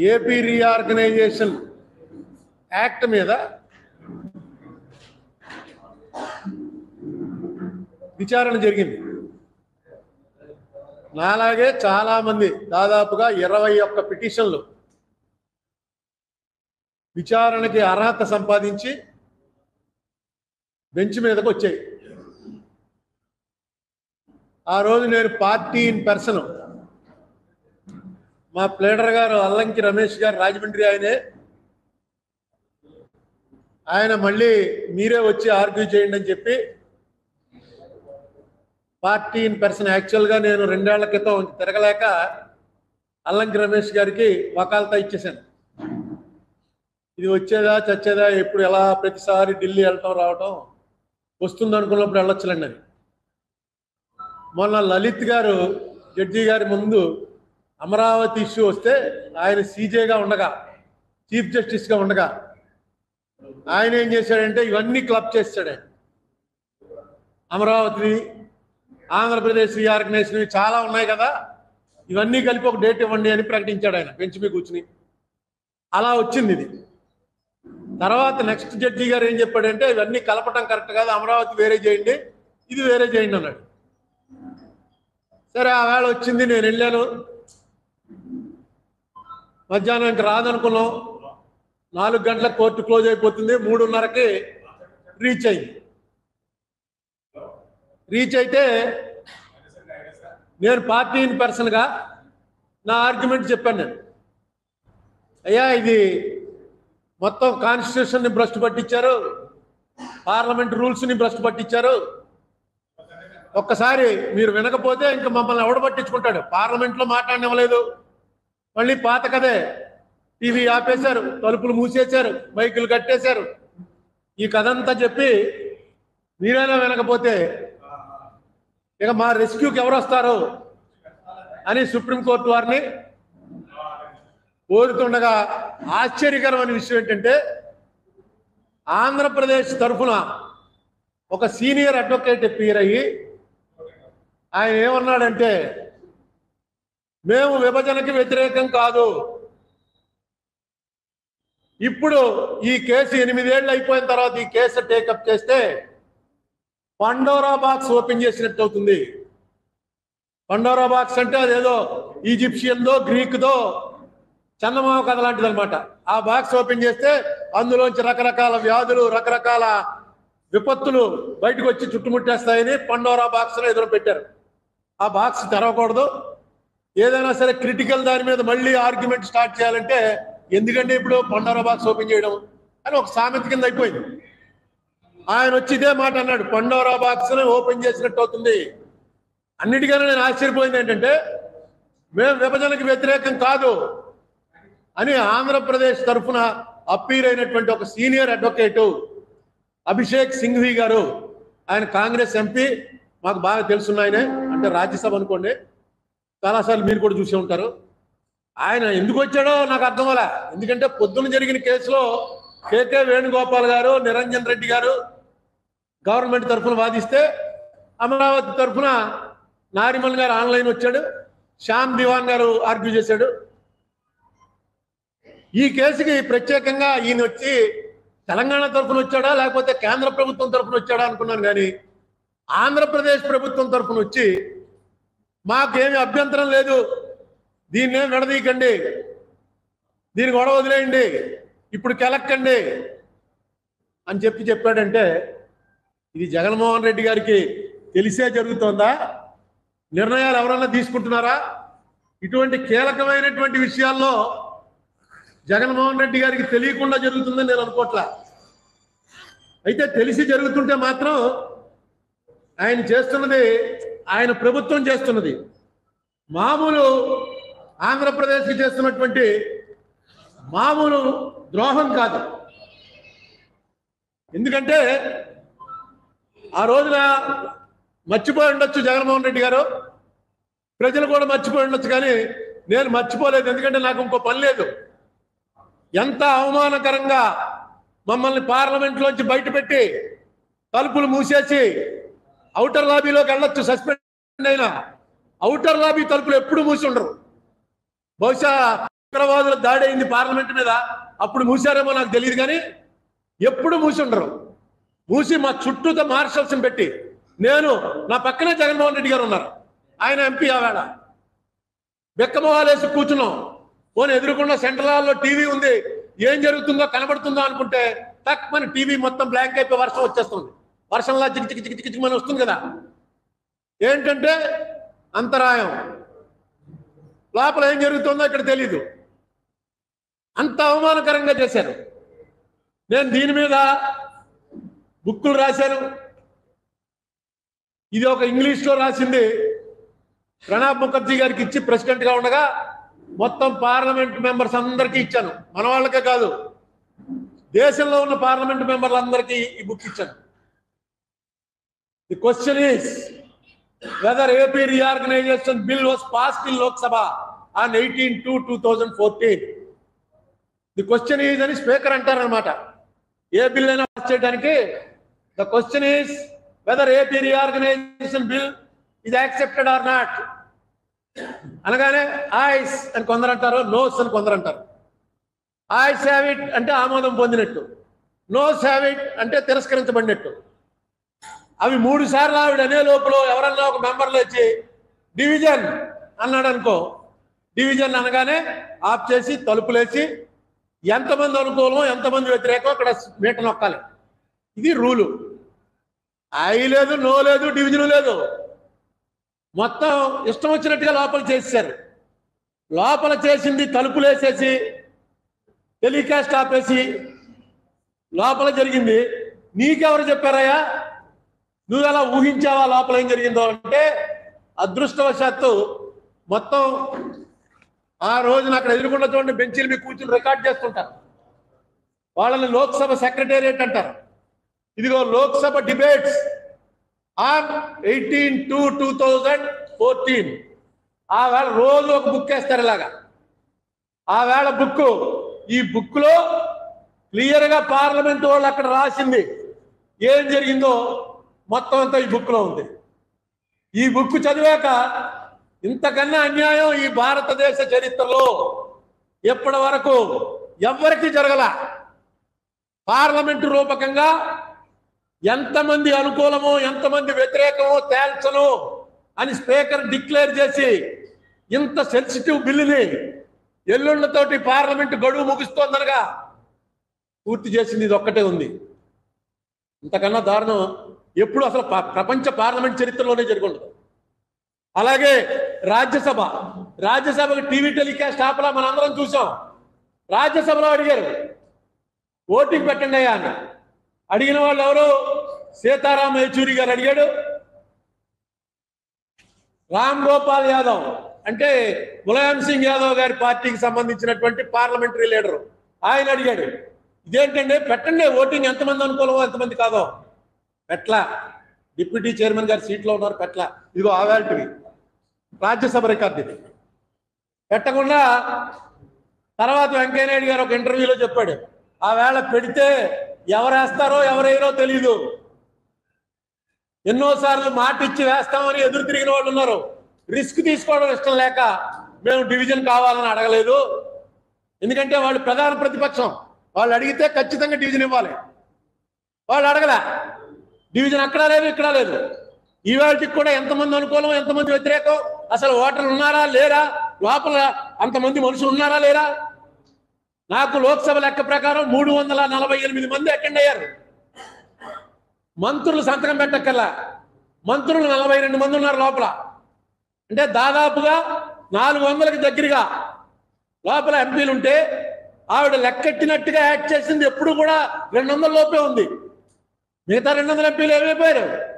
AP reorganisation act మీద విచారణ జరిగింది నాలాగే చాలా మంది దాదాపుగా ఇరవై ఒక్క పిటిషన్లు విచారణకి అర్హత సంపాదించి బెంచ్ మీదకి వచ్చాయి ఆ రోజు నేను పార్టీ ఇన్ పర్సన్ మా ప్లేడర్ గారు అల్లంకి రమేష్ గారు రాజమండ్రి ఆయనే ఆయన మళ్ళీ మీరే వచ్చి ఆర్గ్యూ చేయండి అని చెప్పి పార్టీ ఇన్ పర్సన్ యాక్చువల్గా నేను రెండేళ్ల క్రితం తిరగలేక అల్లంకి రమేష్ గారికి వకాలతా ఇచ్చేసాను ఇది వచ్చేదా చచ్చేదా ఎప్పుడు ఎలా ప్రతిసారి ఢిల్లీ వెళ్ళటం రావటం వస్తుంది అనుకున్నప్పుడు వెళ్ళొచ్చులండి అని మొన్న లలిత్ గారు జడ్జి గారి ముందు అమరావతి ఇష్యూ వస్తే ఆయన సీజేగా ఉండగా చీఫ్ జస్టిస్గా ఉండగా ఆయన ఏం చేశాడంటే ఇవన్నీ క్లబ్ చేస్తాడు ఆయన. అమరావతి ఆంధ్రప్రదేశ్ రీఆర్గనైజేషన్ చాలా ఉన్నాయి కదా ఇవన్నీ కలిపి ఒక డేట్ ఇవ్వండి అని ప్రకటించాడు ఆయన బెంచ్ మీద కూర్చుని అలా వచ్చింది ఇది తర్వాత నెక్స్ట్ జడ్జి గారు ఏం చెప్పాడంటే ఇవన్నీ కలపటం కరెక్ట్ కాదు అమరావతి వేరే చేయండి ఇది వేరే చేయండి అన్నాడు సరే ఆ వేళ వచ్చింది నేను వెళ్ళాను మధ్యాహ్నం ఇంక రాదనుకున్నాం నాలుగు గంటలకు కోర్టు క్లోజ్ అయిపోతుంది మూడున్నరకి రీచ్ అయింది రీచ్ అయితే నేను పార్టీ ఇన్ పర్సన్గా నా ఆర్గ్యుమెంట్ చెప్పాను నేను అయ్యా ఇది మొత్తం కాన్స్టిట్యూషన్ని భ్రష్టు పట్టించారు పార్లమెంట్ రూల్స్ని భ్రష్టు పట్టించారు ఒక్కసారి మీరు వినకపోతే ఇంకా మమ్మల్ని ఎవడు పట్టించుకుంటాడు పార్లమెంట్లో మాట్లాడనివ్వలేదు మళ్ళీ పాత కదే టీవీ ఆపేశారు తలుపులు మూసేశారు మైకులు కట్టేశారు ఈ కథంతా చెప్పి మీరైనా వినకపోతే ఇక మా రెస్క్యూకి ఎవరు వస్తారు అని సుప్రీంకోర్టు వారిని కోరుతుండగా ఆశ్చర్యకరమైన విషయం ఏంటంటే ఆంధ్రప్రదేశ్ తరఫున ఒక సీనియర్ అడ్వకేట్ అప్పీర్ అయ్యి ఆయన ఏమన్నాడంటే మేము విభజనకి వ్యతిరేకం కాదు ఇప్పుడు ఈ కేసు ఎనిమిదేళ్ళు అయిపోయిన తర్వాత ఈ కేసు టేకప్ చేస్తే పండోరా బాక్స్ ఓపెన్ చేసినట్టు అవుతుంది పండోరా బాక్స్ అంటే అదేదో ఈజిప్షియన్దో గ్రీక్దో చందమామ కథ లాంటిది అనమాట ఆ బాక్స్ ఓపెన్ చేస్తే అందులోంచి రకరకాల వ్యాధులు రకరకాల విపత్తులు బయటకు వచ్చి చుట్టుముట్టేస్తాయని పండోరా బాక్స్ ఎదురు పెట్టారు ఆ బాక్స్ తెరవకూడదు ఏదైనా సరే క్రిటికల్ దాని మీద మళ్ళీ ఆర్గ్యుమెంట్ స్టార్ట్ చేయాలంటే ఎందుకంటే ఇప్పుడు పండోరా బాక్స్ ఓపెన్ చేయడం అని ఒక సామెత కింద అయిపోయింది ఆయన వచ్చి ఇదే మాట అన్నాడు పండోరా బాక్స్ ఓపెన్ చేసినట్టు అవుతుంది అన్నిటికన్నా నేను ఆశ్చర్యపోయింది ఏంటంటే మేము విభజనకు వ్యతిరేకం కాదు అని ఆంధ్రప్రదేశ్ తరఫున అప్పీర్ అయినటువంటి ఒక సీనియర్ అడ్వకేటు అభిషేక్ సింఘ్వి గారు ఆయన కాంగ్రెస్ ఎంపీ మాకు బాగా తెలుసున్న ఆయనే అంటే రాజ్యసభ అనుకోండి చాలాసార్లు మీరు కూడా చూసి ఉంటారు ఆయన ఎందుకు వచ్చాడో నాకు అర్థం అలా ఎందుకంటే పొద్దున జరిగిన కేసులో కేకే వేణుగోపాల్ గారు నిరంజన్ రెడ్డి గారు గవర్నమెంట్ తరఫున వాదిస్తే అమరావతి తరఫున నారిమల్ గారు ఆన్లైన్ వచ్చాడు శ్యామ్ దివాన్ గారు ఆర్గ్యూ చేశాడు ఈ కేసుకి ప్రత్యేకంగా ఈయన వచ్చి తెలంగాణ తరఫున వచ్చాడా లేకపోతే కేంద్ర ప్రభుత్వం తరఫున వచ్చాడా అనుకున్నాను కానీ ఆంధ్రప్రదేశ్ ప్రభుత్వం తరఫున వచ్చి మాకేమి అభ్యంతరం లేదు దీన్ని ఏం విడదీయకండి దీన్ని గొడవ వదిలేయండి ఇప్పుడు కెలక్కండి అని చెప్పి చెప్పాడంటే ఇది జగన్మోహన్ రెడ్డి గారికి తెలిసే జరుగుతోందా నిర్ణయాలు ఎవరన్నా తీసుకుంటున్నారా ఇటువంటి కీలకమైనటువంటి విషయాల్లో జగన్మోహన్ రెడ్డి గారికి తెలియకుండా జరుగుతుందని నేను అనుకోవట్లా అయితే తెలిసి జరుగుతుంటే మాత్రం ఆయన చేస్తున్నది ఆయన ప్రభుత్వం చేస్తున్నది మామూలు ఆంధ్రప్రదేశ్కి చేస్తున్నటువంటి మామూలు ద్రోహం కాదు ఎందుకంటే ఆ రోజున మర్చిపోయి ఉండొచ్చు జగన్మోహన్ రెడ్డి గారు ప్రజలు కూడా మర్చిపోయి ఉండొచ్చు కానీ నేను మర్చిపోలేదు ఎందుకంటే నాకు ఇంకో పని లేదు ఎంత అవమానకరంగా మమ్మల్ని పార్లమెంట్లోంచి బయటపెట్టి తలుపులు మూసేసి అవుటర్ లాబీలోకి వెళ్ళొచ్చు సస్పెండ్ అయినా అవుటర్ లాబీ తలుపులు ఎప్పుడు మూసి ఉండరు బహుశా ఉగ్రవాదుల దాడి అయింది పార్లమెంట్ మీద అప్పుడు మూసారేమో నాకు తెలియదు కానీ ఎప్పుడు మూసి ఉండరు మూసి మా చుట్టూతో మార్షల్స్ పెట్టి నేను నా పక్కనే జగన్మోహన్ రెడ్డి గారు ఉన్నారు ఆయన ఎంపీ ఆవేళ బెక్కమోహాలేసి కూర్చున్నాం పోనీ ఎదురుకుండా సెంట్రల్ హాల్లో టీవీ ఉంది ఏం జరుగుతుందో కనబడుతుందో అనుకుంటే తక్కువ టీవీ మొత్తం బ్లాంక్ అయిపోయి వర్షం వచ్చేస్తుంది వర్షంలా చిక్ చిక్ చిక్ చిక్ చిక్ అని వస్తుంది కదా ఏంటంటే అంతరాయం లోపల ఏం జరుగుతుందో ఇక్కడ తెలీదు అంత అవమానకరంగా చేశారు నేను దీని మీద బుక్కులు రాశాను ఇది ఒక ఇంగ్లీష్లో రాసింది ప్రణబ్ ముఖర్జీ గారికి ఇచ్చి ప్రెసిడెంట్ గా ఉండగా మొత్తం పార్లమెంట్ మెంబర్స్ అందరికీ ఇచ్చాను మన వాళ్ళకే కాదు దేశంలో ఉన్న పార్లమెంట్ మెంబర్లందరికీ ఈ బుక్ ఇచ్చాను the question is whether AP reorganisation bill was passed in Lok Sabha on eighteen two two thousand fourteen the question is అని స్పీకర్ అంటారనమాట ఏ బిల్ అయినా పాస్ చేయడానికి the question is whether AP reorganisation bill ఇది accepted or not అనగానే ayes అని కొందరు అంటారు నోస్ అని కొందరు అంటారు ఐస్ హ్యావ్ ఇట్ అంటే ఆమోదం పొందినట్టు నోస్ హ్యావ్ ఇట్ అంటే తిరస్కరించబడినట్టు అవి మూడు సార్లు ఆవిడ అనే లోపల ఎవరన్నా ఒక మెంబర్లు వచ్చి డివిజన్ అన్నాడు అనుకో డివిజన్ అనగానే ఆఫ్ చేసి తలుపులేసి ఎంతమంది అనుకూలం ఎంతమంది వ్యతిరేకం అక్కడ మీట నొక్కాలి ఇది రూలు ఐ లేదు నో లేదు డివిజన్ లేదు మొత్తం ఇష్టం వచ్చినట్టుగా లోపల చేసేసారు లోపల చేసింది తలుపులు వేసేసి టెలికాస్ట్ ఆపేసి లోపల జరిగింది నీకెవరు చెప్పారయ్యా నువ్వు ఎలా ఊహించావా లోపల ఏం జరిగిందో అంటే అదృష్టవశాత్తు మొత్తం ఆ రోజున అక్కడ ఎదురుకుండా చూడండి బెంచీల మీద కూర్చుని రికార్డ్ చేస్తుంటారు వాళ్ళని లోక్సభ సెక్రటేరియట్ అంటారు ఇదిగో Lok Sabha debates on eighteen two two thousand fourteen ఆ వేళ రోజు ఒక బుక్ వేస్తారు ఇలాగా ఆ వేళ బుక్ ఈ బుక్ లో క్లియర్ గా పార్లమెంట్ వాళ్ళు అక్కడ రాసింది ఏం జరిగిందో మొత్తం అంతా ఈ బుక్ లో ఉంది ఈ బుక్ చదివాక ఇంతకన్నా అన్యాయం ఈ భారతదేశ చరిత్రలో ఎప్పటి వరకు ఎవ్వరికి జరగల పార్లమెంటు రూపకంగా ఎంతమంది అనుకూలమో ఎంతమంది వ్యతిరేకమో తేల్చను అని స్పీకర్ డిక్లేర్ చేసి ఇంత సెన్సిటివ్ బిల్లుని ఎల్లుండ్లతోటి పార్లమెంట్ గడువు ముగుస్తోందనగా పూర్తి చేసింది ఇది ఒక్కటే ఉంది ఇంతకన్నా దారుణం ఎప్పుడు అసలు ప- ప్రపంచ పార్లమెంట్ చరిత్రలోనే జరిగి ఉండదు అలాగే రాజ్యసభ రాజ్యసభకు టీవీ టెలికాస్ట్ ఆపలా మనందరం చూసాం రాజ్యసభలో అడిగారు ఓటింగ్ పెట్టండి అయ్యా అని అడిగిన వాళ్ళు ఎవరు సీతారాం యేచూరి గారు అడిగాడు రామ్ గోపాల్ యాదవ్ అంటే ములాయం సింగ్ యాదవ్ గారి పార్టీకి సంబంధించినటువంటి పార్లమెంటరీ లీడర్ ఆయన అడిగాడు ఇదేంటండి పెట్టండి ఓటింగ్ ఎంతమంది అనుకూలమో ఎంతమంది కాదో పెట్ల డిప్యూటీ చైర్మన్ గారి సీట్లో ఉన్నారు పెట్ల ఇదిగో ఆవాల్టివి రాజ్యసభ రికార్డు ఇది పెట్టకుండా తర్వాత వెంకయ్యనాయుడు గారు ఒక ఇంటర్వ్యూలో చెప్పాడు ఆ వేళ పెడితే ఎవరు వేస్తారో ఎవరేరో తెలీదు ఎన్నోసార్లు మాట ఇచ్చి వేస్తామని ఎదురు తిరిగిన వాళ్ళు ఉన్నారు రిస్క్ తీసుకోవడం ఇష్టం లేక మేము డివిజన్ కావాలని అడగలేదు ఎందుకంటే వాళ్ళు ప్రధాన ప్రతిపక్షం వాళ్ళు అడిగితే ఖచ్చితంగా డివిజన్ ఇవ్వాలి వాళ్ళు అడగలే డివిజన్ అక్కడ లేదు ఇక్కడ లేదు ఈవేళకి కూడా ఎంతమంది అనుకూలం ఎంతమంది వ్యతిరేకం అసలు ఓటర్లు ఉన్నారా లేరా లోపల అంతమంది మనుషులు ఉన్నారా లేరా నాకు లోక్సభ లెక్క ప్రకారం మూడు వందల నలభై ఎనిమిది మంది అటెండ్ అయ్యారు మంత్రులు సంతకం పెట్టక్కల్లా మంత్రులు నలభై రెండు మంది ఉన్నారు లోపల అంటే దాదాపుగా నాలుగు వందలకి దగ్గరగా లోపల ఎంపీలు ఉంటే ఆవిడ లెక్కెట్టినట్టుగా యాక్ట్ చేసింది ఎప్పుడు కూడా రెండు వందల లోపే ఉంది మిగతా రెండు వందల ఎంపీలు ఏమైపోయారు